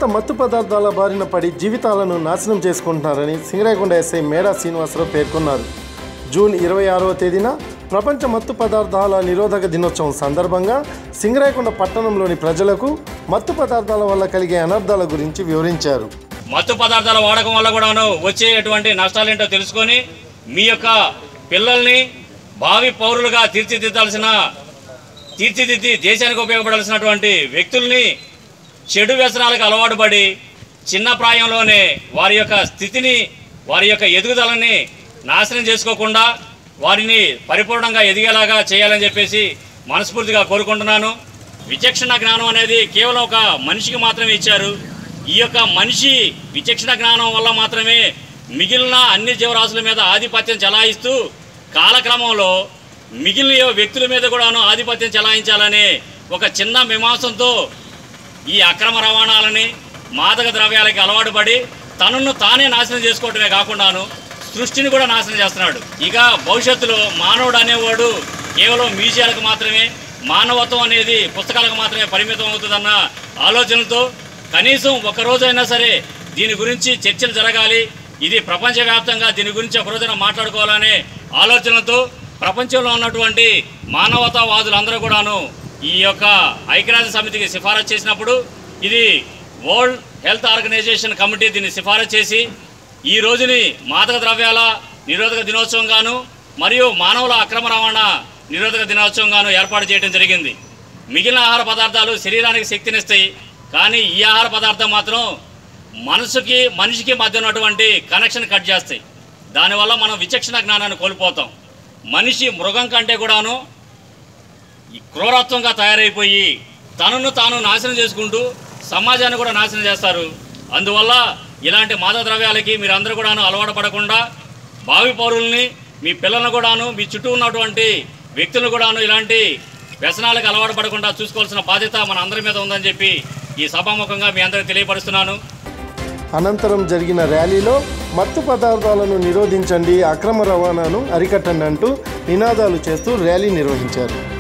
మత్తు పదార్థాల బారిన పడి జీవితాలను నాశనం చేసుకుంటున్నారని సింగరాయకొండ ఎస్ఐ మేడా శ్రీనివాసరావు పేర్కొన్నారు జూన్ ఇరవై ఆరవ తేదీన ప్రపంచ మత్తు పదార్థాల నిరోధక దినోత్సవం సందర్భంగా సింగరాయకొండ పట్టణంలోని ప్రజలకు మత్తు పదార్థాల వల్ల కలిగే అనర్థాల గురించి వివరించారు మత్తు పదార్థాల వాడకం వల్ల కూడాను వచ్చేటువంటి నష్టాలేంటో తెలుసుకొని మీ యొక్క పిల్లల్ని భావి పౌరులుగా తీర్చిదిద్దాల్సిన తీర్చిదిద్ది దేశానికి ఉపయోగపడాల్సినటువంటి వ్యక్తుల్ని చెడు వ్యసనాలకు అలవాటు పడి చిన్న ప్రాయంలోనే వారి యొక్క స్థితిని వారి యొక్క ఎదుగుదలని నాశనం చేసుకోకుండా వారిని పరిపూర్ణంగా ఎదిగేలాగా చేయాలని చెప్పేసి మనస్ఫూర్తిగా కోరుకుంటున్నాను విచక్షణ జ్ఞానం అనేది కేవలం ఒక మనిషికి మాత్రమే ఇచ్చారు ఈ యొక్క మనిషి విచక్షణ జ్ఞానం వల్ల మాత్రమే మిగిలిన అన్ని జీవరాశుల మీద ఆధిపత్యం చెలాయిస్తూ కాలక్రమంలో మిగిలిన వ్యక్తుల మీద కూడాను ఆధిపత్యం చెలాయించాలనే ఒక చిన్న మీమాంసంతో ఈ అక్రమ రవాణాలని మాదక ద్రవ్యాలకి అలవాటు పడి తనను తానే నాశనం చేసుకోవటమే కాకుండాను సృష్టిని కూడా నాశనం చేస్తున్నాడు ఇక భవిష్యత్తులో మానవుడు అనేవాడు కేవలం మ్యూజియాలకు మాత్రమే మానవత్వం అనేది పుస్తకాలకు మాత్రమే పరిమితం అవుతుందన్న ఆలోచనలతో కనీసం ఒక రోజైనా సరే దీని గురించి చర్చలు జరగాలి ఇది ప్రపంచవ్యాప్తంగా దీని గురించి ఒక రోజున మాట్లాడుకోవాలనే ఆలోచనలతో ప్రపంచంలో ఉన్నటువంటి మానవతావాదులందరూ కూడాను ఈ యొక్క ఐక్యరాజ్య సమితికి సిఫారసు చేసినప్పుడు ఇది వరల్డ్ హెల్త్ ఆర్గనైజేషన్ కమిటీ దీన్ని సిఫారసు చేసి ఈ రోజుని మాదక ద్రవ్యాల నిరోధక దినోత్సవం గాను మరియు మానవుల అక్రమ రవాణా నిరోధక దినోత్సవం గాను ఏర్పాటు చేయడం జరిగింది మిగిలిన ఆహార పదార్థాలు శరీరానికి శక్తినిస్తాయి కానీ ఈ ఆహార పదార్థం మాత్రం మనసుకి మనిషికి మధ్య ఉన్నటువంటి కనెక్షన్ కట్ చేస్తాయి దానివల్ల మనం విచక్షణ జ్ఞానాన్ని కోల్పోతాం మనిషి మృగం కంటే కూడాను ఈ క్రూరత్వంగా తయారైపోయి తనను తాను నాశనం చేసుకుంటూ సమాజాన్ని కూడా నాశనం చేస్తారు అందువల్ల ఇలాంటి మాదక ద్రవ్యాలకి మీరందరూ కూడాను అలవాటు పడకుండా భావి పౌరుల్ని మీ పిల్లలను కూడాను మీ చుట్టూ ఉన్నటువంటి వ్యక్తులను కూడాను ఇలాంటి వ్యసనాలకు అలవాటు పడకుండా చూసుకోవాల్సిన బాధ్యత మన అందరి మీద ఉందని చెప్పి ఈ సభాముఖంగా మీ అందరికీ తెలియపరుస్తున్నాను అనంతరం జరిగిన ర్యాలీలో మత్తు పదార్థాలను నిరోధించండి అక్రమ రవాణాను అరికట్టండి అంటూ నినాదాలు చేస్తూ ర్యాలీ నిర్వహించారు